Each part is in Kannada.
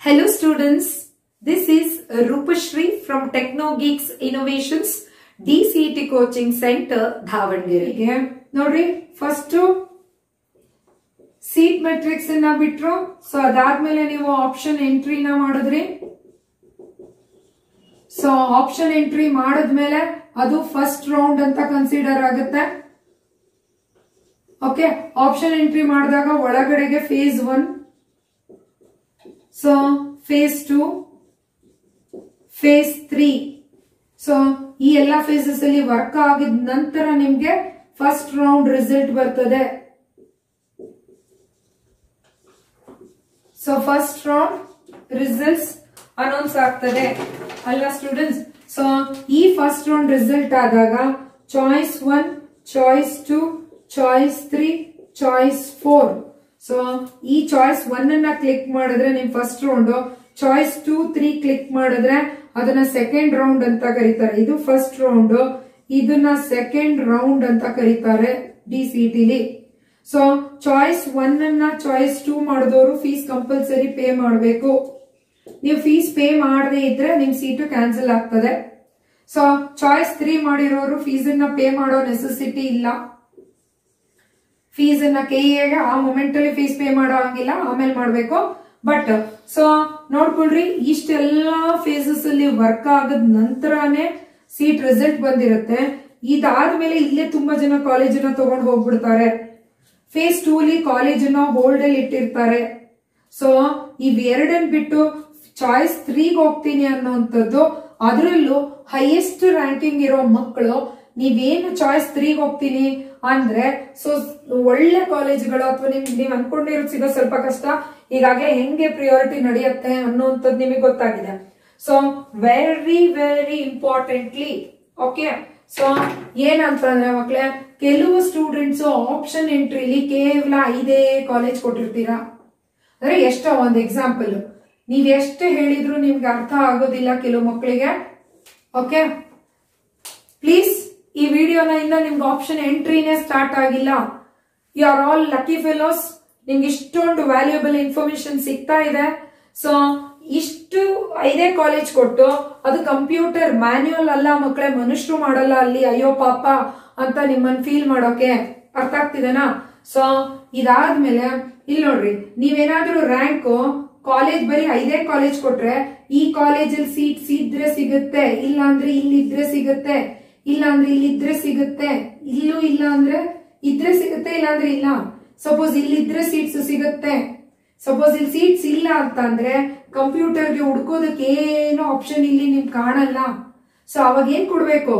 Hello students, this is Rupashri from TechnoGeeks Innovations DCT Coaching Center, Davanagere ಹೀಗೆ ನೋಡ್ರಿ ಫಸ್ಟ್ ಸೀಟ್ ಮೆಟ್ರಿಕ್ಸ್ ಅನ್ನ ಬಿಟ್ರು ಸೊ ಅದಾದ್ಮೇಲೆ ನೀವು ಆಪ್ಷನ್ ಎಂಟ್ರಿನ ಮಾಡಿದ್ರಿ ಸೊ ಆಪ್ಷನ್ ಎಂಟ್ರಿ ಮಾಡಿದ್ಮೇಲೆ ಅದು ಫಸ್ಟ್ ರೌಂಡ್ ಅಂತ ಕನ್ಸಿಡರ್ ಆಗುತ್ತೆ ಓಕೆ ಆಪ್ಷನ್ ಎಂಟ್ರಿ ಮಾಡಿದಾಗ ಒಳಗಡೆಗೆ phase one so phase two phase three so ಈ ಎಲ್ಲಾ ಫೇಸಸ್ ಅಲ್ಲಿ ವರ್ಕ್ ಆಗಿದ ನಂತರ ನಿಮ್ಗೆ ಫಸ್ಟ್ ರೌಂಡ್ ರಿಸಲ್ಟ್ ಬರ್ತದೆ so first round results announce ಆಗ್ತದೆ ಅಲ್ಲ ಸ್ಟೂಡೆಂಟ್ಸ್ ಸೊ ಈ ಫಸ್ಟ್ ರೌಂಡ್ ರಿಸಲ್ಟ್ ಆದಾಗ choice one choice two choice three choice four so ಈ ಚಾಯ್ಸ್ ಒನ್ ಅನ್ನ ಕ್ಲಿಕ್ ಮಾಡಿದ್ರೆ ನಿಮ್ first round choice two three click ಮಾಡಿದ್ರೆ ಅದನ್ನ ಸೆಕೆಂಡ್ ರೌಂಡ್ ಅಂತ ಕರೀತಾರೆ ಇದು ಫಸ್ಟ್ ರೌಂಡ್ ಇದನ್ನ ಸೆಕೆಂಡ್ ರೌಂಡ್ ಅಂತ ಕರೀತಾರೆ ಡಿ ಸಿ ಟಿಲಿ ಸೊ ಚಾಯ್ಸ್ ಒನ್ ಅನ್ನ ಚಾಯ್ಸ್ ಟೂ ಮಾಡಿದವರು ಫೀಸ್ ಕಂಪಲ್ಸರಿ ಪೇ ಮಾಡಬೇಕು ನೀವು ಫೀಸ್ ಪೇ ಮಾಡದೇ ಇದ್ರೆ ನಿಮ್ ಸೀಟು ಕ್ಯಾನ್ಸಲ್ ಆಗ್ತದೆ ಸೊ ಚಾಯ್ಸ್ ತ್ರೀ ಮಾಡಿರೋರು ಫೀಸ್ ಅನ್ನ ಪೇ ಮಾಡೋ ನೆಸೆಸಿಟಿ ಇಲ್ಲ ಫೀಸ್ ಅನ್ನ ಕೆಇಎಗೆ ಆ ಮೊಮೆಂಟ್ ಅಲ್ಲಿ ಫೀಸ್ ಪೇ ಮಾಡೋ ಹಂಗಿಲ್ಲ ಆಮೇಲೆ ಮಾಡ್ಬೇಕು ಬಟ್ ಸೊ ನೋಡ್ಕೊಳ್ರಿ ಇಷ್ಟೆಲ್ಲಾ ಫೇಸಸ್ ಅಲ್ಲಿ ವರ್ಕ್ ಆಗದ ನಂತರನೇ ಸೀಟ್ ರಿಸಲ್ಟ್ ಬಂದಿರುತ್ತೆ ಇದಾದ್ಮೇಲೆ ಇಲ್ಲೇ ತುಂಬಾ ಜನ ಕಾಲೇಜನ್ನ ತಗೊಂಡು ಹೋಗ್ಬಿಡ್ತಾರೆ ಫೇಸ್ ಟೂ ಅಲ್ಲಿ ಕಾಲೇಜನ್ನ ಹೋಲ್ಡ್ ಅಲ್ಲಿ ಇಟ್ಟಿರ್ತಾರೆ ಸೊ ಇವೆರಡನ್ ಬಿಟ್ಟು ಚಾಯ್ಸ್ ತ್ರೀಗೆ ಹೋಗ್ತೀನಿ ಅನ್ನೋಂಥದ್ದು ಅದರಲ್ಲೂ ಹೈಯೆಸ್ಟ್ ರ್ಯಾಂಕಿಂಗ್ ಇರೋ ಮಕ್ಕಳು ನೀವೇನು ಚಾಯ್ಸ್ ತ್ರೀಗೆ ಹೋಗ್ತೀನಿ ಅಂದ್ರೆ ಸೊ ಒಳ್ಳೆ ಕಾಲೇಜ್ಗಳು ಅಥವಾ ನಿಮ್ ನೀವ್ ಅನ್ಕೊಂಡಿರೋದು ಸಿಗೋ ಸ್ವಲ್ಪ ಕಷ್ಟ ಈಗಾಗಲೇ ಹೆಂಗೆ ಪ್ರಿಯಾರಿಟಿ ನಡೆಯುತ್ತೆ ಅನ್ನೋಂಥದ್ದು ನಿಮಗೆ ಗೊತ್ತಾಗಿದೆ so very very importantly okay so ಏನಂತಂದ್ರೆ ಮಕ್ಳೇ ಕೆಲವು ಸ್ಟೂಡೆಂಟ್ಸ್ ಆಪ್ಷನ್ ಎಂಟ್ರಿಲಿ ಕೇವಲ ಐದೇ ಕಾಲೇಜ್ ಕೊಟ್ಟಿರ್ತೀರಾ ಅಂದ್ರೆ ಎಷ್ಟೋ ಒಂದು ಎಕ್ಸಾಂಪಲ್ ನೀವ್ ಎಷ್ಟು ಹೇಳಿದ್ರು ನಿಮ್ಗೆ ಅರ್ಥ ಆಗೋದಿಲ್ಲ ಕೆಲವು ಮಕ್ಕಳಿಗೆ ಓಕೆ ಪ್ಲೀಸ್ ಈ ವಿಡಿಯೋನ ಇಂದ ನಿಮ್ಗೆ ಆಪ್ಷನ್ ಎಂಟ್ರಿನೇ ಸ್ಟಾರ್ಟ್ ಆಗಿಲ್ಲ you are all lucky fellows ನಿಮ್ಗೆ ಇಷ್ಟೊಂದು ವ್ಯಾಲ್ಯೂಬಲ್ ಇನ್ಫಾರ್ಮೇಶನ್ ಸಿಗ್ತಾ ಇದೆ ಸೊ ಇಷ್ಟು ಐದೇ ಕಾಲೇಜ್ ಕೊಟ್ಟು ಅದು ಕಂಪ್ಯೂಟರ್ ಮ್ಯಾನ್ಯುಯಲ್ ಅಲ್ಲ ಮಕ್ಕಳೇ ಮನುಷ್ಯರು ಮಾಡಲ್ಲ ಅಲ್ಲಿ ಅಯ್ಯೋ ಪಾಪ ಅಂತ ನಿಮ್ಮನ್ನ ಫೀಲ್ ಮಾಡೋಕೆ ಅರ್ಥ ಆಗ್ತಿದೆನಾ ಸೊ ಇದಾದ್ಮೇಲೆ ಇಲ್ಲಿ ನೋಡ್ರಿ ನೀವೇನಾದ್ರೂ ರ್ಯಾಂಕ್ ಕಾಲೇಜ್ ಬರೀ ಐದೇ ಕಾಲೇಜ್ ಕೊಟ್ರೆ ಈ ಕಾಲೇಜಲ್ಲಿ ಸೀಟ್ ಇದ್ರೆ ಸಿಗುತ್ತೆ ಇಲ್ಲ ಅಂದ್ರೆ ಇಲ್ಲಿ ಇದ್ರೆ ಸಿಗುತ್ತೆ ಇಲ್ಲ ಅಂದ್ರೆ ಇಲ್ಲಿ ಇದ್ರೆ ಸಿಗುತ್ತೆ ಇಲ್ಲೂ ಇಲ್ಲ ಅಂದ್ರೆ ಇದ್ರೆ ಸಿಗುತ್ತೆ ಇಲ್ಲ ಅಂದ್ರೆ ಇಲ್ಲ ಸಪೋಸ್ ಇಲ್ಲಿ ಇದ್ರೆ ಸೀಟ್ಸ್ ಸಿಗುತ್ತೆ ಸಪೋಸ್ ಇಲ್ಲಿ ಸೀಟ್ಸ್ ಇಲ್ಲ ಅಂತ ಅಂದ್ರೆ ಕಂಪ್ಯೂಟರ್ಗೆ ಹುಡ್ಕೋದಕ್ಕೆ ಏನು ಆಪ್ಷನ್ ಇಲ್ಲಿ ನಿಮ್ಗೆ ಕಾಣಲ್ಲ ಸೊ ಅವಾಗ ಏನ್ ಕೊಡ್ಬೇಕು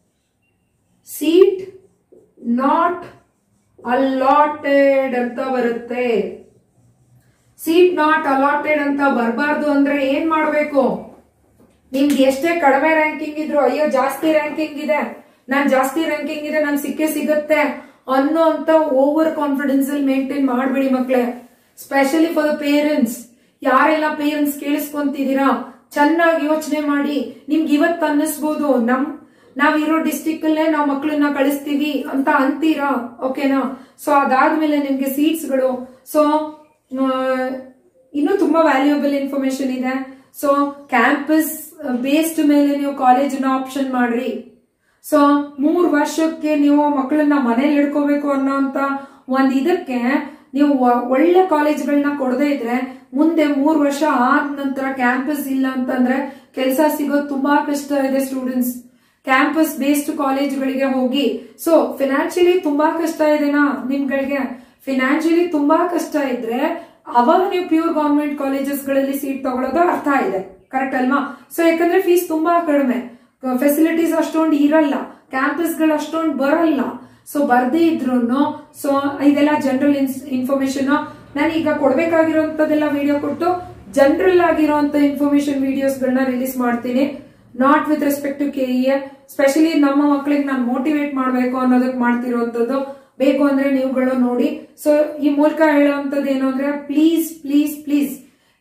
ಸೀಟ್ ನಾಟ್ ಅಲಾಟೆಡ್ ಅಂತ ಬರುತ್ತೆ ಸೀಟ್ ನಾಟ್ ಅಲಾಟೆಡ್ ಅಂತ ಬರಬಾರ್ದು ಅಂದ್ರೆ ಏನ್ ಮಾಡ್ಬೇಕು ನಿಮ್ಗೆ ಎಷ್ಟೇ ಕಡಿಮೆ ರ್ಯಾಂಕಿಂಗ್ ಇದ್ರು ಅಯ್ಯೋ ಜಾಸ್ತಿ ರ್ಯಾಂಕಿಂಗ್ ಇದೆ ನಾನ್ ಜಾಸ್ತಿ ರ್ಯಾಂಕಿಂಗ್ ಇದೆ ನನ್ ಸಿಕ್ಕೇ ಸಿಗುತ್ತೆ ಅನ್ನೋ ಅಂತ ಓವರ್ ಕಾನ್ಫಿಡೆನ್ಸ್ ಅಲ್ಲಿ ಮೇಂಟೈನ್ ಮಾಡ್ಬಿಡಿ ಮಕ್ಳೇ ಸ್ಪೆಷಲಿ ಫಾರ್ ದ ಪೇರೆಂಟ್ಸ್ ಯಾರೆಲ್ಲ ಪೇರೆಂಟ್ಸ್ ಕೇಳಿಸ್ಕೊಂತಿದೀರಾ ಚೆನ್ನಾಗಿ ಯೋಚನೆ ಮಾಡಿ ನಿಮ್ಗೆ ಇವತ್ತು ಅನ್ನಿಸ್ಬೋದು ನಮ್ ನಾವಿರೋ ಡಿಸ್ಟಿಕ್ ಅಲ್ಲೇ ನಾವ್ ಮಕ್ಳನ್ನ ಕಳಿಸ್ತೀವಿ ಅಂತ ಅಂತೀರಾ ಓಕೆನಾ ಸೊ ಅದಾದ್ಮೇಲೆ ನಿಮ್ಗೆ ಸೀಟ್ಸ್ ಗಳು ಸೊ ಇನ್ನೂ ತುಂಬಾ ವ್ಯಾಲ್ಯೂಯಬಲ್ ಇನ್ಫಾರ್ಮೇಶನ್ ಇದೆ ಸೊ ಕ್ಯಾಂಪಸ್ ಬೇಸ್ಡ್ ಮೇಲೆ ನೀವು ಕಾಲೇಜನ್ನ ಆಪ್ಷನ್ ಮಾಡ್ರಿ ಸೊ ಮೂರ್ ವರ್ಷಕ್ಕೆ ನೀವು ಮಕ್ಕಳನ್ನ ಮನೇಲಿ ಇಡ್ಕೋಬೇಕು ಅನ್ನೋಂತ ಒಂದ್ ಇದಕ್ಕೆ ನೀವು ಒಳ್ಳೆ ಕಾಲೇಜ್ಗಳನ್ನ ಕೊಡದೇ ಇದ್ರೆ ಮುಂದೆ ಮೂರ್ ವರ್ಷ ಆದ ನಂತರ ಕ್ಯಾಂಪಸ್ ಇಲ್ಲ ಅಂತಂದ್ರೆ ಕೆಲಸ ಸಿಗೋದು ತುಂಬಾ ಕಷ್ಟ ಇದೆ ಸ್ಟೂಡೆಂಟ್ಸ್ ಕ್ಯಾಂಪಸ್ ಬೇಸ್ಡ್ ಕಾಲೇಜ್ಗಳಿಗೆ ಹೋಗಿ ಸೊ ಫಿನಾನ್ಷಿಯಲಿ ತುಂಬಾ ಕಷ್ಟ ಇದೆನಾ ನಿಮ್ಗಳಿಗೆ ಫಿನಾನ್ಷಿಯಲಿ ತುಂಬಾ ಕಷ್ಟ ಇದ್ರೆ ಅವಾಗ ನೀವು ಪ್ಯೂರ್ ಗವರ್ಮೆಂಟ್ ಕಾಲೇಜಸ್ ಗಳಲ್ಲಿ ಸೀಟ್ ತಗೊಳ್ಳೋದು ಅರ್ಥ ಇದೆ ಕರೆಕ್ಟ್ ಅಲ್ವಾ ಸೊ ಯಾಕಂದ್ರೆ ಫೀಸ್ ತುಂಬಾ ಕಡಿಮೆ ಫೆಸಿಲಿಟೀಸ್ ಅಷ್ಟೊಂದು ಇರಲ್ಲ ಕ್ಯಾಂಪಸ್ ಗಳು ಅಷ್ಟೊಂದು ಬರಲ್ಲ ಸೊ ಬರ್ದೇ ಇದ್ರು ಸೊ ಇದೆಲ್ಲ ಜನರಲ್ ಇನ್ಫಾರ್ಮೇಶನ್ ನಾನು ಈಗ ಕೊಡ್ಬೇಕಾಗಿರೋಂಥದ್ದೆಲ್ಲ ವಿಡಿಯೋ ಕೊಟ್ಟು ಜನರಲ್ ಆಗಿರುವಂತ ಇನ್ಫಾರ್ಮೇಶನ್ ವಿಡಿಯೋಸ್ ಗಳನ್ನ ರಿಲೀಸ್ ಮಾಡ್ತೀನಿ not with respect to K specially ನಮ್ಮ ಮಕ್ಕಳಿಗೆ ನಾನು ಮೋಟಿವೇಟ್ ಮಾಡಬೇಕು ಅನ್ನೋದಕ್ಕೆ ಮಾಡ್ತಿರುವಂತದ್ದು ಬೇಕು ಅಂದ್ರೆ ನೀವುಗಳು ನೋಡಿ ಸೊ ಈ ಮೂಲಕ ಹೇಳುವಂತದ್ದು ಏನು ಅಂದ್ರೆ ಪ್ಲೀಸ್ ಪ್ಲೀಸ್ ಪ್ಲೀಸ್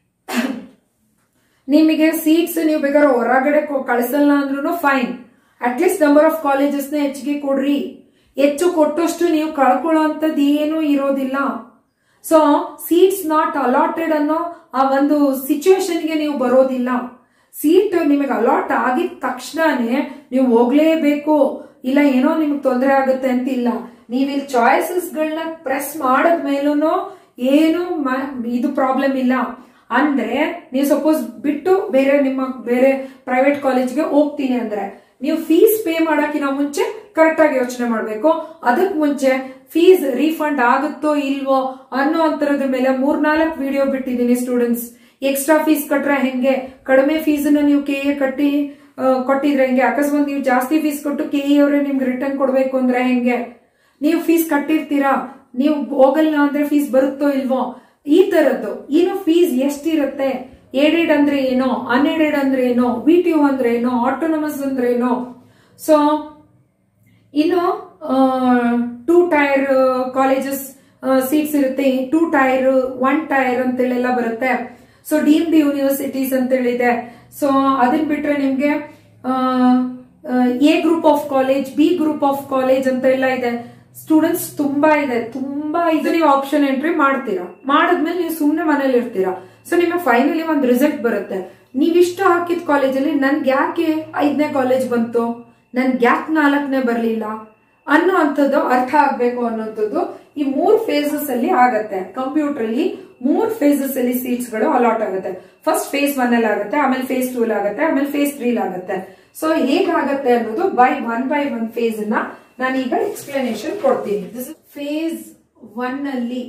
ನಿಮಗೆ ಸೀಟ್ಸ್ ನೀವು ಬೇಕಾದ್ರೆ ಹೊರಗಡೆ ಕಳಿಸಲ್ಲ ಅಂದ್ರೂ fine at least number of colleges ನ ಹೆಚ್ಚಿಗೆ ಕೊಡ್ರಿ ಹೆಚ್ಚು ಕೊಟ್ಟಷ್ಟು ನೀವು ಕಳ್ಕೊಳ್ಳೋ ಅಂತದ್ದು ಏನೂ ಇರೋದಿಲ್ಲ ಸೊ ಸೀಟ್ಸ್ ನಾಟ್ ಅಲಾಟೆಡ್ ಅನ್ನೋ ಆ ಒಂದು ಸಿಚುವೇಶನ್ಗೆ ನೀವು ಬರೋದಿಲ್ಲ ಸೀಟ್ ನಿಮಗೆ ಅಲಾಟ್ ಆಗಿದ ತಕ್ಷಣನೇ ನೀವು ಹೋಗ್ಲೇಬೇಕು ಇಲ್ಲ ಏನೋ ನಿಮ್ಗೆ ತೊಂದರೆ ಆಗುತ್ತೆ ಅಂತ ಇಲ್ಲ ನೀವಿಲ್ಲಿ ಚಾಯ್ಸಸ್ ಗಳನ್ನ ಪ್ರೆಸ್ ಮಾಡದ ಮೇಲೂ ಏನು ಮ- ಇದು ಪ್ರಾಬ್ಲಮ್ ಇಲ್ಲ ಅಂದ್ರೆ ನೀವು ಸಪೋಸ್ ಬಿಟ್ಟು ಬೇರೆ ನಿಮ್ಮ ಬೇರೆ ಪ್ರೈವೇಟ್ ಕಾಲೇಜ್ಗೆ ಹೋಗ್ತೀನಿ ಅಂದ್ರೆ ನೀವು ಫೀಸ್ ಪೇ ಮಾಡಕ್ಕಿಂತ ಮುಂಚೆ ಕರೆಕ್ಟ್ ಆಗಿ ಯೋಚನೆ ಮಾಡ್ಬೇಕು ಅದಕ್ ಮುಂಚೆ ಫೀಸ್ ರೀಫಂಡ್ ಆಗುತ್ತೋ ಇಲ್ವೋ ಅನ್ನೋ ಅಂತರದ ಮೇಲೆ ಮೂರ್ನಾಲ್ಕು ವಿಡಿಯೋ ಬಿಟ್ಟಿದ್ದೀನಿ ಸ್ಟೂಡೆಂಟ್ಸ್ ಎಕ್ಸ್ಟ್ರಾ ಫೀಸ್ ಕಟ್ರೆ ಹೆಂಗೆ ಕಡಿಮೆ ಫೀಸ್ ನೀವು ಕೆ ಎ ಕಟ್ಟಿ ಆ, ಕೊಟ್ಟಿದ್ರೆ ಹೆಂಗೆ ಅಕಸ್ಮಾತ್ ನೀವು ಜಾಸ್ತಿ ಫೀಸ್ ಕೊಟ್ಟು ಕೆ ಇ ಅವರೇ ನಿಮ್ಗೆ ರಿಟರ್ನ್ ಕೊಡ್ಬೇಕು ಅಂದ್ರೆ ಹೆಂಗೆ ನೀವು ಫೀಸ್ ಕಟ್ಟಿರ್ತೀರಾ ನೀವು ಹೋಗಲ್ಲ ಅಂದ್ರೆ ಫೀಸ್ ಬರುತ್ತೋ ಇಲ್ವೋ ಈ ತರದ್ದು ಇನ್ನು ಫೀಸ್ ಎಷ್ಟಿರುತ್ತೆ ಏಡೆಡ್ ಅಂದ್ರೆ ಏನೋ ಅನ್ಎಡೆಡ್ ಅಂದ್ರೆ ಏನೋ ವಿ ಟಿ ಯು ಅಂದ್ರೆ ಏನೋ ಆಟೋನಮಸ್ ಅಂದ್ರೆ ಏನೋ ಸೊ ಇನ್ನು ಟೂ ಟೈರ್ ಕಾಲೇಜಸ್ ಸೀಟ್ಸ್ ಇರುತ್ತೆ ಟೂ ಟೈರ್ ಒನ್ ಟೈರ್ ಅಂತೇಳೆಲ್ಲ ಬರುತ್ತೆ ಸೊ ಡೀಮ್ಡ್ ಯೂನಿವರ್ಸಿಟೀಸ್ ಅಂತೇಳಿದೆ ಸೊ ಅದನ್ ಬಿಟ್ರೆ ನಿಮ್ಗೆ A group of college B group of college ಅಂತ ಎಲ್ಲ ಇದೆ ಸ್ಟೂಡೆಂಟ್ಸ್ ತುಂಬಾ ಇದೆ ತುಂಬಾ ಇದು ನೀವು ಆಪ್ಷನ್ ಎಂಟ್ರಿ ಮಾಡ್ತೀರಾ ಮಾಡಾದ್ಮೇಲೆ ನೀವು ಸುಮ್ನೆ ಮನೇಲಿ ಇರ್ತೀರಾ ಸೊ ನಿಮಗೆ ಫೈನಲಿ ಒಂದು ರಿಸಲ್ಟ್ ಬರುತ್ತೆ ನೀವಿಷ್ಟು ಹಾಕಿದ ಕಾಲೇಜಲ್ಲಿ ನನ್ಗೆ ಯಾಕೆ ಐದನೇ ಕಾಲೇಜ್ ಬಂತು ನನ್ಗೆ ಯಾಕೆ ನಾಲ್ಕನೇ ಬರಲಿಲ್ಲ ಅನ್ನೋ ಅಂಥದ್ದು ಅರ್ಥ ಆಗ್ಬೇಕು ಅನ್ನೋಂಥದ್ದು ಈ ಮೂರ್ ಫೇಸಸ್ ಅಲ್ಲಿ ಆಗತ್ತೆ ಕಂಪ್ಯೂಟರ್ ಅಲ್ಲಿ ಮೂರ್ ಫೇಸಸ್ ಅಲ್ಲಿ ಸೀಟ್ಸ್ ಗಳು ಅಲಾಟ್ ಆಗುತ್ತೆ ಫಸ್ಟ್ ಫೇಸ್ ಒನ್ ಅಲ್ಲಿ ಆಗುತ್ತೆ ಆಮೇಲೆ ಫೇಸ್ ಟೂ ಆಗುತ್ತೆ ಆಮೇಲೆ ಫೇಸ್ ತ್ರೀ ಆಗುತ್ತೆ ಸೊ ಹೇಗಾಗತ್ತೆ ಅನ್ನೋದು by one by one phase ನ ನಾನೀಗ ಎಕ್ಸ್ಪ್ಲನೇಷನ್ ಕೊಡ್ತೀನಿ ದಿಸ್ ಫೇಸ್ ಒನ್ ಅಲ್ಲಿ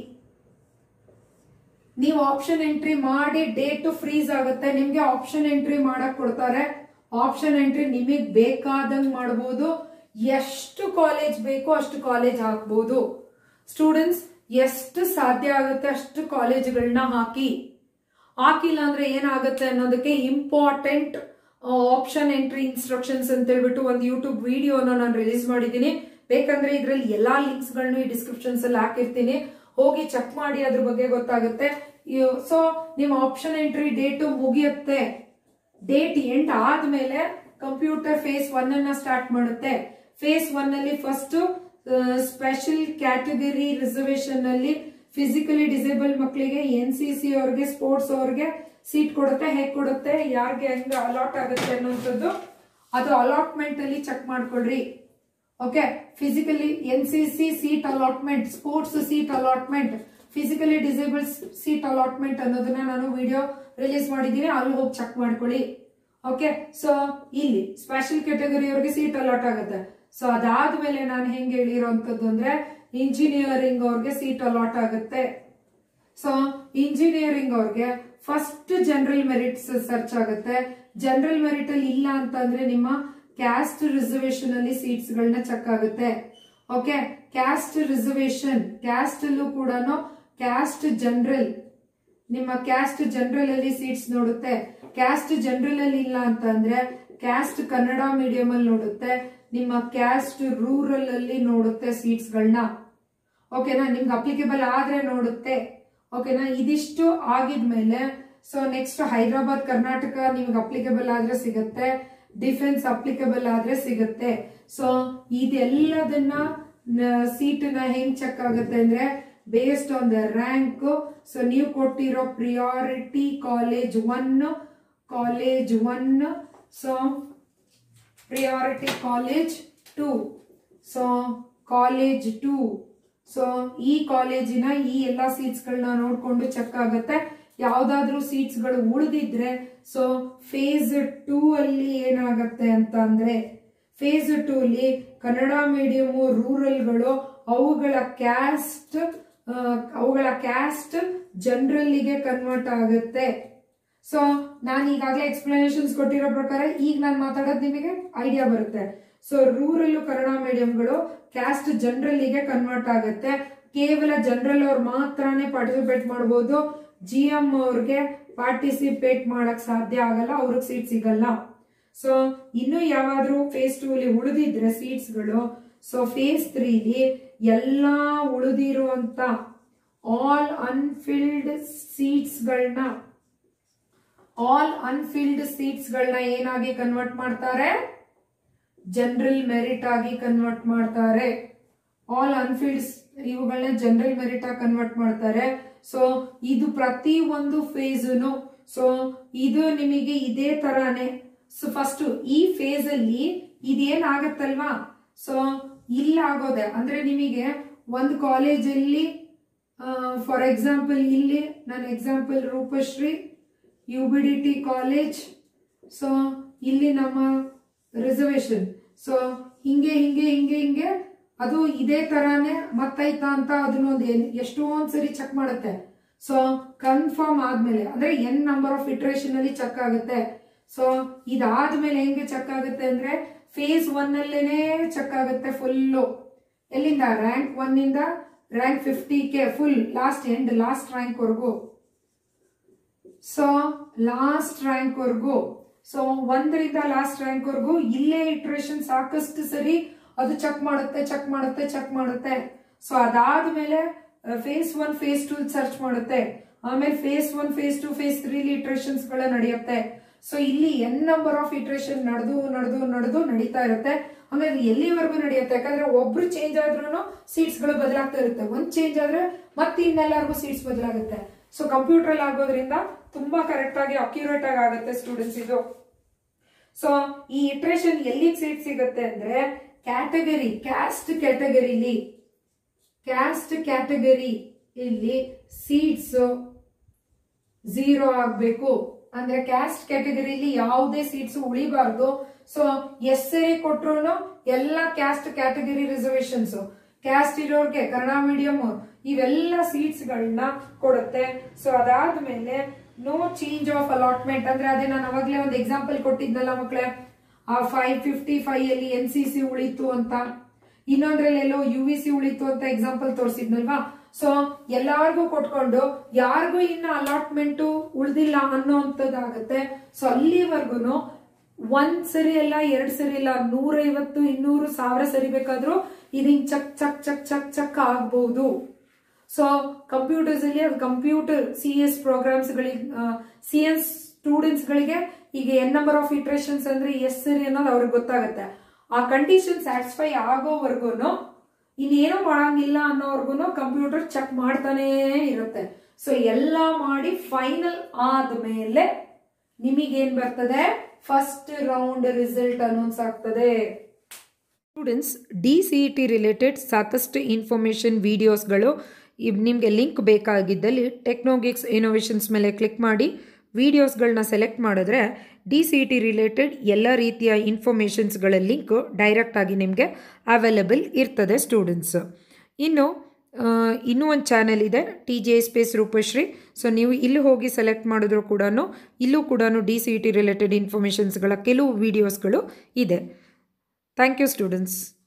ನೀವು ಆಪ್ಷನ್ ಎಂಟ್ರಿ ಮಾಡಿ ಡೇಟ್ ಫ್ರೀಸ್ ಆಗುತ್ತೆ ನಿಮ್ಗೆ ಆಪ್ಷನ್ ಎಂಟ್ರಿ ಮಾಡಕ್ ಕೊಡ್ತಾರೆ ಆಪ್ಷನ್ ಎಂಟ್ರಿ ನಿಮಗೆ ಬೇಕಾದಂಗ್ ಮಾಡಬಹುದು ಎಷ್ಟು ಕಾಲೇಜ್ ಬೇಕೋ ಅಷ್ಟು ಕಾಲೇಜ್ ಹಾಕ್ಬೋದು ಸ್ಟೂಡೆಂಟ್ಸ್ ಎಷ್ಟು ಸಾಧ್ಯ ಆಗುತ್ತೆ ಅಷ್ಟು ಕಾಲೇಜ್ಗಳನ್ನ ಹಾಕಿ ಹಾಕಿಲ್ಲ ಅಂದ್ರೆ ಏನಾಗುತ್ತೆ ಅನ್ನೋದಕ್ಕೆ ಇಂಪಾರ್ಟೆಂಟ್ ಆಪ್ಷನ್ ಎಂಟ್ರಿ ಇನ್ಸ್ಟ್ರಕ್ಷನ್ಸ್ ಅಂತ ಹೇಳ್ಬಿಟ್ಟು ಒಂದು ಯೂಟ್ಯೂಬ್ ವಿಡಿಯೋನ ನಾನು ರಿಲೀಸ್ ಮಾಡಿದ್ದೀನಿ ಬೇಕಂದ್ರೆ ಇದ್ರಲ್ಲಿ ಎಲ್ಲಾ ಲಿಂಕ್ಸ್ ಗಳನ್ನು ಈ ಡಿಸ್ಕ್ರಿಪ್ಷನ್ಸ್ ಅಲ್ಲಿ ಹಾಕಿರ್ತೀನಿ ಹೋಗಿ ಚೆಕ್ ಮಾಡಿ ಅದ್ರ ಬಗ್ಗೆ ಗೊತ್ತಾಗುತ್ತೆ ಸೊ ನಿಮ್ಮ ಆಪ್ಷನ್ ಎಂಟ್ರಿ ಡೇಟು ಮುಗಿಯುತ್ತೆ ಡೇಟ್ ಎಂಡ್ ಆದ್ಮೇಲೆ ಕಂಪ್ಯೂಟರ್ ಫೇಸ್ ಒನ್ ಅನ್ನ ಸ್ಟಾರ್ಟ್ ಮಾಡುತ್ತೆ ಫೇಸ್ ಒನ್ ಅಲ್ಲಿ ಫಸ್ಟ್ ಸ್ಪೆಷಲ್ ಕ್ಯಾಟಗರಿ ರಿಸರ್ವೇಶನ್ ಅಲ್ಲಿ ಫಿಸಿಕಲಿ ಡಿಸೇಬಲ್ ಮಕ್ಕಳಿಗೆ ಎನ್ ಸಿ ಸಿ ಅವ್ರಿಗೆ ಸ್ಪೋರ್ಟ್ಸ್ ಅವ್ರಿಗೆ ಸೀಟ್ ಕೊಡುತ್ತೆ ಹೇಗ್ ಕೊಡುತ್ತೆ ಯಾರಿಗೆ ಹೆಂಗ ಅಲಾಟ್ ಆಗುತ್ತೆ ಅನ್ನೋಂಥದ್ದು ಅದು ಅಲಾಟ್ಮೆಂಟ್ ಅಲ್ಲಿ ಚೆಕ್ ಮಾಡ್ಕೊಳ್ರಿ okay physically N C C seat allotment sports seat allotment physically disable seat allotment ಅನ್ನೋದನ್ನ ನಾನು ವಿಡಿಯೋ ರಿಲೀಸ್ ಮಾಡಿದ್ದೀನಿ ಅಲ್ಲಿ ಹೋಗಿ ಚೆಕ್ ಮಾಡ್ಕೊಳ್ಳಿ ಓಕೆ ಸೊ ಇಲ್ಲಿ ಸ್ಪೆಷಲ್ ಕ್ಯಾಟಗರಿ ಅವ್ರಿಗೆ ಸೀಟ್ ಅಲಾಟ್ ಆಗುತ್ತೆ ಸೊ ಅದಾದ್ಮೇಲೆ ನಾನು ಹೆಂಗ್ ಹೇಳಿರೋಂಥದ್ದು ಅಂದ್ರೆ ಇಂಜಿನಿಯರಿಂಗ್ ಅವ್ರಿಗೆ ಸೀಟ್ ಅಲಾಟ್ ಆಗುತ್ತೆ ಸೊ ಇಂಜಿನಿಯರಿಂಗ್ ಅವ್ರಿಗೆ ಫಸ್ಟ್ ಜನರಲ್ ಮೆರಿಟ್ಸ್ ಸರ್ಚ್ ಆಗುತ್ತೆ ಜನರಲ್ ಮೆರಿಟ್ ಅಲ್ಲಿ ಇಲ್ಲ ಅಂತಂದ್ರೆ ನಿಮ್ಮ ಕ್ಯಾಸ್ಟ್ ರಿಸರ್ವೇಶನ್ ಅಲ್ಲಿ ಸೀಟ್ಸ್ ಗಳನ್ನ ಚೆಕ್ ಆಗುತ್ತೆ ಓಕೆ ಕ್ಯಾಸ್ಟ್ ರಿಸರ್ವೇಶನ್ ಕ್ಯಾಸ್ಟ್ ಅಲ್ಲೂ ಕೂಡ ಕ್ಯಾಸ್ಟ್ ಜನರಲ್ ನಿಮ್ಮ ಕ್ಯಾಸ್ಟ್ ಜನರಲ್ ಅಲ್ಲಿ ಸೀಟ್ಸ್ ನೋಡುತ್ತೆ ಕ್ಯಾಸ್ಟ್ ಜನರಲ್ ಅಲ್ಲಿ ಇಲ್ಲ ಅಂತಂದ್ರೆ ಕ್ಯಾಸ್ಟ್ ಕನ್ನಡ ಮೀಡಿಯಂ ಅಲ್ಲಿ ನೋಡುತ್ತೆ ನಿಮ್ಮ ಕ್ಯಾಸ್ಟ್ ರೂರಲ್ ಅಲ್ಲಿ ನೋಡುತ್ತೆ ಸೀಟ್ಸ್ ಗಳನ್ನ ಓಕೆನಾ ನಿಮ್ಗೆ ಅಪ್ಲಿಕೇಬಲ್ ಆದ್ರೆ ನೋಡುತ್ತೆ ಓಕೆನಾ ಇದಿಷ್ಟು ಆಗಿದ್ಮೇಲೆ ಸೊ ನೆಕ್ಸ್ಟ್ ಹೈದರಾಬಾದ್ ಕರ್ನಾಟಕ ನಿಮ್ಗೆ ಅಪ್ಲಿಕೇಬಲ್ ಆದ್ರೆ ಸಿಗುತ್ತೆ ಡಿಫೆನ್ಸ್ ಅಪ್ಲಿಕೇಬಲ್ ಆದ್ರೆ ಸಿಗುತ್ತೆ ಸೊ ಇದೆಲ್ಲದನ್ನ ಸೀಟ್ ನ ಹೆಂಗ್ ಚೆಕ್ ಆಗುತ್ತೆ ಅಂದ್ರೆ based on the rank so ನೀವು ಕೊಟ್ಟಿರೋ priority college one college one so priority college two so college two so ಈ ಕಾಲೇಜಿನ ಈ ಎಲ್ಲಾ ಸೀಟ್ಸ್ ಗಳನ್ನ ನೋಡ್ಕೊಂಡು ಚೆಕ್ ಆಗುತ್ತೆ ಯಾವ್ದಾದ್ರು ಸೀಟ್ಸ್ ಗಳು ಉಳಿದಿದ್ರೆ ಸೊ ಫೇಸ್ ಟೂ ಅಲ್ಲಿ ಏನಾಗತ್ತೆ ಅಂತ ಅಂದ್ರೆ ಫೇಸ್ ಟೂ ಅಲ್ಲಿ ಕನ್ನಡ ಮೀಡಿಯಂ ರೂರಲ್ಗಳು ಅವುಗಳ ಕ್ಯಾಸ್ಟ್ ಅವುಗಳ ಕ್ಯಾಸ್ಟ್ ಜನರಲ್ಲಿಗೆ ಕನ್ವರ್ಟ್ ಆಗುತ್ತೆ ಸೊ ನಾನು ಈಗಾಗಲೇ ಎಕ್ಸ್ಪ್ಲನೇಷನ್ಸ್ ಕೊಟ್ಟಿರೋ ಪ್ರಕಾರ ಈಗ ನಾನು ಮಾತಾಡೋದು ನಿಮಗೆ ಐಡಿಯಾ ಬರುತ್ತೆ ಸೊ ರೂರಲ್ ಕನ್ನಡ ಮೀಡಿಯಂಗಳು ಕ್ಯಾಸ್ಟ್ ಜನರಲ್ಲಿಗೆ ಕನ್ವರ್ಟ್ ಆಗುತ್ತೆ ಕೇವಲ ಜನರಲ್ ಅವ್ರು ಮಾತ್ರನೇ ಪಾರ್ಟಿಸಿಪೇಟ್ ಮಾಡಬಹುದು ಜಿ ಎಂ ಅವ್ರಿಗೆ ಪಾರ್ಟಿಸಿಪೇಟ್ ಮಾಡಕ್ ಸಾಧ್ಯ ಆಗಲ್ಲ ಅವ್ರಿಗೆ ಸೀಟ್ ಸಿಗಲ್ಲ ಸೊ ಇನ್ನು ಯಾವಾದ್ರೂ ಫೇಸ್ ಟೂ ಅಲ್ಲಿ ಉಳಿದಿದ್ರೆ ಸೀಟ್ಸ್ಗಳು ಸೊ ಫೇಸ್ ತ್ರೀಲಿ ಎಲ್ಲಾ ಉಳಿದಿರುವಂತ ಆಲ್ ಅನ್ಫಿಲ್ಡ್ ಸೀಟ್ಸ್ಗಳನ್ನ ಆಲ್ ಅನ್ಫಿಲ್ಡ್ ಸೀಟ್ಸ್ ಗಳನ್ನ ಏನಾಗಿ ಕನ್ವರ್ಟ್ ಮಾಡ್ತಾರೆ ಜನರಲ್ ಮೆರಿಟ್ ಆಗಿ ಕನ್ವರ್ಟ್ ಮಾಡ್ತಾರೆ ಆಲ್ ಅನ್ಫಿಲ್ಡ್ ಇವುಗಳನ್ನ ಜನರಲ್ ಮೆರಿಟ್ ಆಗಿ ಕನ್ವರ್ಟ್ ಮಾಡ್ತಾರೆ ಸೊ ಇದು ಪ್ರತಿ ಒಂದು ಫೇಸ್ನು ಸೊ ಇದು ನಿಮಗೆ ಇದೇ ತರಾನೇ ಸೊ ಫಸ್ಟ್ ಈ ಫೇಸ್ ಅಲ್ಲಿ ಇದೇನಾಗತ್ತಲ್ವಾ ಸೊ ಇಲ್ಲ ಆಗೋದೆ ಅಂದ್ರೆ ನಿಮಗೆ ಒಂದು ಕಾಲೇಜಲ್ಲಿ ಫಾರ್ ಎಕ್ಸಾಂಪಲ್ ಇಲ್ಲಿ ನನ್ನ example Roopashree U B D T college so ಇಲ್ಲಿ ನಮ್ಮ ರಿಸರ್ವೇಶನ್ ಸೊ ಹಿಂಗೆ ಹಿಂಗೆ ಹಿಂಗೆ ಹಿಂಗೆ ಅದು ಇದೇ ತರಾನೇ ಮತ್ತೈತಾ ಅಂತ ಅದನ್ನೊಂದು ಎಷ್ಟೊಂದ್ ಸರಿ ಚೆಕ್ ಮಾಡುತ್ತೆ ಸೊ ಕನ್ಫರ್ಮ್ ಆದ್ಮೇಲೆ ಅಂದ್ರೆ ಎನ್ ನಂಬರ್ ಆಫ್ ಇಟ್ರೇಷನ್ ಅಲ್ಲಿ ಚೆಕ್ ಆಗುತ್ತೆ ಸೊ ಇದಾದ್ಮೇಲೆ ಹೆಂಗೆ ಚೆಕ್ ಆಗುತ್ತೆ ಅಂದ್ರೆ ಫೇಸ್ ಒನ್ ಅಲ್ಲೇನೆ ಚೆಕ್ ಆಗುತ್ತೆ ಫುಲ್ಲು ಎಲ್ಲಿಂದ ರ್ಯಾಂಕ್ ಒನ್ ಇಂದ rank fifty K full last end last rank ವರ್ಗು ಸೊ ಲಾಸ್ಟ್ ರ್ಯಾಂಕ್ ವರ್ಗು ಸೊ ಒಂದರಿಂದ ಲಾಸ್ಟ್ ರ್ಯಾಂಕ್ ವರ್ಗು ಇಲ್ಲೇ ಇಟ್ರೇಷನ್ ಸಾಕಷ್ಟು ಸರಿ ಅದು ಚೆಕ್ ಮಾಡುತ್ತೆ ಚೆಕ್ ಮಾಡುತ್ತೆ ಚೆಕ್ ಮಾಡುತ್ತೆ ಸೊ ಅದಾದ್ಮೇಲೆ phase one phase two search ಮಾಡುತ್ತೆ ಆಮೇಲೆ phase one phase two phase three iterations ಗಳ ನಡೆಯುತ್ತೆ ಸೊ ಇಲ್ಲಿ ಎನ್ ನಂಬರ್ ಆಫ್ ಇಟ್ರೇಷನ್ ನಡೆದು ನಡೆದು ನಡೆದು ನಡೀತಾ ಇರುತ್ತೆ ಆಮೇಲೆ ಎಲ್ಲಿವರೆಗೂ ನಡೆಯುತ್ತೆ ಯಾಕಂದ್ರೆ ಒಬ್ರು ಚೇಂಜ್ ಆದ್ರೂ ಸೀಟ್ಸ್ ಗಳು ಬದಲಾಗ್ತಾ ಇರುತ್ತೆ ಒಂದ್ ಚೇಂಜ್ ಆದ್ರೆ ಮತ್ತೆ ಇನ್ನೆಲ್ಲರಿಗೂ ಸೀಟ್ಸ್ ಬದಲಾಗುತ್ತೆ ಸೊ ಕಂಪ್ಯೂಟರ್ ಅಲ್ಲಿ ಆಗೋದ್ರಿಂದ ತುಂಬಾ ಕರೆಕ್ಟ್ ಆಗಿ ಅಕ್ಯುರೇಟ್ ಆಗಿ ಆಗುತ್ತೆ ಸ್ಟೂಡೆಂಟ್ಸ್ ಇದು ಸೊ ಈ ಇಟ್ರೇಷನ್ ಎಲ್ಲಿಗೆ ಸೀಟ್ ಸಿಗುತ್ತೆ ಅಂದ್ರೆ ಕ್ಯಾಟಗರಿ ಕ್ಯಾಸ್ಟ್ ಕ್ಯಾಟಗರಿಲಿ ಕ್ಯಾಸ್ಟ್ ಕ್ಯಾಟಗರಿ ಇಲ್ಲಿ ಸೀಟ್ಸ್ ಝೀರೋ ಆಗ್ಬೇಕು ಅಂದ್ರೆ ಕ್ಯಾಸ್ಟ್ ಕ್ಯಾಟಗರಿಲಿ ಯಾವುದೇ ಸೀಟ್ಸ್ ಉಳಿಬಾರ್ದು ಸೊ ಎಸ್ ಸರಿ ಕೊಟ್ರು ಎಲ್ಲ ಕ್ಯಾಸ್ಟ್ ಕ್ಯಾಟಗರಿ ರಿಸರ್ವೇಶನ್ಸ್ ಕ್ಯಾಸ್ಟ್ ಇರೋರ್ಗೆ ಕನ್ನಡ ಮೀಡಿಯಂ ಇವೆಲ್ಲ ಸೀಟ್ಸ್ ಗಳನ್ನ ಕೊಡುತ್ತೆ ಸೊ ಅದಾದ್ಮೇಲೆ ನೋ ಚೇಂಜ್ ಆಫ್ ಅಲಾಟ್ಮೆಂಟ್ ಅಂದ್ರೆ ಅದೇ ನಾನು ಅವಾಗ್ಲೇ ಒಂದು ಎಕ್ಸಾಂಪಲ್ ಕೊಟ್ಟಿದ್ನಲ್ಲ ಮಕ್ಕಳೇ ಆ ಫೈವ್ ಫಿಫ್ಟಿ ಫೈವ್ ಅಲ್ಲಿ ಎನ್ ಸಿ ಸಿ ಉಳಿತು ಅಂತ ಇನ್ನೊಂದ್ರಲ್ಲಿ ಎಲ್ಲೋ ಯು ವಿ ಸಿ ಉಳಿತು ಅಂತ ಎಕ್ಸಾಂಪಲ್ ತೋರಿಸಿದ್ನಲ್ವಾ ಸೊ ಎಲ್ಲಾರ್ಗೂ ಕೊಟ್ಕೊಂಡು ಯಾರಿಗೂ ಇನ್ನ ಅಲಾಟ್ಮೆಂಟ್ ಉಳ್ದಿಲ್ಲ ಅನ್ನೋಂಥದ್ದಾಗತ್ತೆ ಸೊ ಅಲ್ಲಿವರೆಗೂ ಒಂದ್ ಸರಿ ಅಲ್ಲ ಎರಡ್ ಸರಿ ಇಲ್ಲ ನೂರೈವತ್ತು ಇನ್ನೂರು ಸಾವಿರ ಸರಿ ಬೇಕಾದ್ರೂ ಇದೀಗ ಚಕ್ ಚಕ್ ಚಕ್ ಚಕ್ ಚಕ್ ಆಗ್ಬಹುದು ಸೊ ಕಂಪ್ಯೂಟರ್ಸ್ ಅಲ್ಲಿ ಅದು ಕಂಪ್ಯೂಟರ್ ಸಿ ಎಸ್ ಪ್ರೋಗ್ರಾಮ್ಸ್ ಗಳಿಗೆ ಸಿ ಎಸ್ ಸ್ಟೂಡೆಂಟ್ಸ್ ಗಳಿಗೆ ಈಗ ಎನ್ ನಂಬರ್ ಆಫ್ ಇಟ್ರೇಷನ್ಸ್ ಅಂದ್ರೆ ಎಸ್ ಸರಿ ಅನ್ನೋದು ಅವ್ರಿಗೆ ಗೊತ್ತಾಗುತ್ತೆ ಆ ಕಂಡೀಷನ್ ಸ್ಯಾಟಿಸ್ಫೈ ಆಗೋವರೆಗೂ ಇನ್ನೇನೋ ಮಾಡಂಗಿಲ್ಲ ಅನ್ನೋವರೆಗೂ ಕಂಪ್ಯೂಟರ್ ಚೆಕ್ ಮಾಡ್ತಾನೇ ಇರುತ್ತೆ ಸೊ ಎಲ್ಲ ಮಾಡಿ ಫೈನಲ್ ಆದ್ಮೇಲೆ ನಿಮಗೇನ್ ಬರ್ತದೆ ಫಸ್ಟ್ ರೌಂಡ್ ರಿಸಲ್ಟ್ ಅನೌನ್ಸ್ ಆಗ್ತದೆ students D C E T related ಸಾಕಷ್ಟು ಇನ್ಫಾರ್ಮೇಷನ್ ವೀಡಿಯೋಸ್ಗಳು ನಿಮಗೆ ಲಿಂಕ್ ಬೇಕಾಗಿದ್ದಲ್ಲಿ ಟೆಕ್ನೋಗಿಕ್ಸ್ ಇನೋವೇಷನ್ಸ್ ಮೇಲೆ ಕ್ಲಿಕ್ ಮಾಡಿ ವೀಡಿಯೋಸ್ಗಳನ್ನ ಸೆಲೆಕ್ಟ್ ಮಾಡಿದ್ರೆ D C E T related ಎಲ್ಲ ರೀತಿಯ ಇನ್ಫಾರ್ಮೇಷನ್ಸ್ಗಳ ಲಿಂಕು ಡೈರೆಕ್ಟಾಗಿ ನಿಮಗೆ ಅವೈಲಬಲ್ ಇರ್ತದೆ ಸ್ಟೂಡೆಂಟ್ಸ್ ಇನ್ನು ಆ, ಇನ್ನೂ ಒಂದು ಚಾನೆಲ್ ಇದೆ T J space Roopashree so ನೀವು ಇಲ್ಲಿ ಹೋಗಿ ಸೆಲೆಕ್ಟ್ ಮಾಡಿದ್ರು ಕೂಡ ಇಲ್ಲೂ ಕೂಡ D C E T related ಇನ್ಫಾರ್ಮೇಷನ್ಸ್ಗಳ ಕೆಲವು ವೀಡಿಯೋಸ್ಗಳು ಇದೆ ಥ್ಯಾಂಕ್ ಯು ಸ್ಟೂಡೆಂಟ್ಸ್